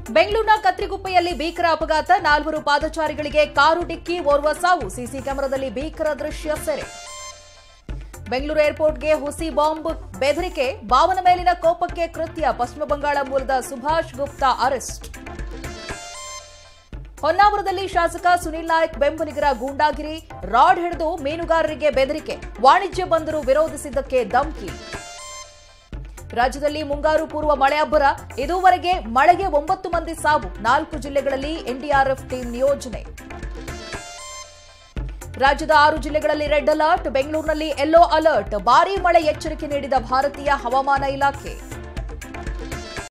ಬೆಂಗಳೂರಿನ ಕತ್ರಿಗುಪ್ಪೆಯಲ್ಲಿ ಭೀಕರ ಅಪಘಾತ ನಾಲ್ವರು ಪಾದಚಾರಿಗಳಿಗೆ ಕಾರು ಡಿಕ್ಕಿ ಓರ್ವ ಸಾವು ಸಿಸಿ ಕ್ಯಾಮೆರಾದಲ್ಲಿ ಭೀಕರ ದೃಶ್ಯ ಸೆರೆ ಬೆಂಗಳೂರು ಏರ್ಪೋರ್ಟ್ಗೆ ಹುಸಿ ಬಾಂಬ್ ಬೆದರಿಕೆ ಭಾವನ ಮೇಲಿನ ಕೋಪಕ್ಕೆ ಕೃತ್ಯ ಪಶ್ಚಿಮ ಬಂಗಾಳ ಮೂಲದ ಸುಭಾಷ್ ಗುಪ್ತಾ ಅರೆಸ್ಟ್ ಹೊನ್ನಾವರದಲ್ಲಿ ಶಾಸಕ ಸುನಿಲ್ ನಾಯಕ್ ಬೆಂಬಲಿಗರ ಗೂಂಡಾಗಿರಿ ರಾಡ್ ಹಿಡಿದು ಮೀನುಗಾರರಿಗೆ ಬೆದರಿಕೆ ವಾಣಿಜ್ಯ ಬಂದರು ವಿರೋಧಿಸಿದ್ದಕ್ಕೆ ಧಮ್ಕಿ ರಾಜ್ಯದಲ್ಲಿ ಮುಂಗಾರು ಪೂರ್ವ ಮಳೆ ಅಬ್ಬರ ಇದುವರೆಗೆ ಮಳೆಗೆ ಒಂಬತ್ತು ಮಂದಿ ಸಾವು ನಾಲ್ಕು ಜಿಲ್ಲೆಗಳಲ್ಲಿ ಎನ್ಡಿಆರ್ಎಫ್ ಟೀಮ್ ನಿಯೋಜನೆ ರಾಜ್ಯದ ಆರು ಜಿಲ್ಲೆಗಳಲ್ಲಿ ರೆಡ್ ಅಲರ್ಟ್ ಬೆಂಗಳೂರಿನಲ್ಲಿ ಯೆಲ್ಲೋ ಅಲರ್ಟ್ ಭಾರೀ ಮಳೆ ಎಚ್ಚರಿಕೆ ನೀಡಿದ ಭಾರತೀಯ ಹವಾಮಾನ ಇಲಾಖೆ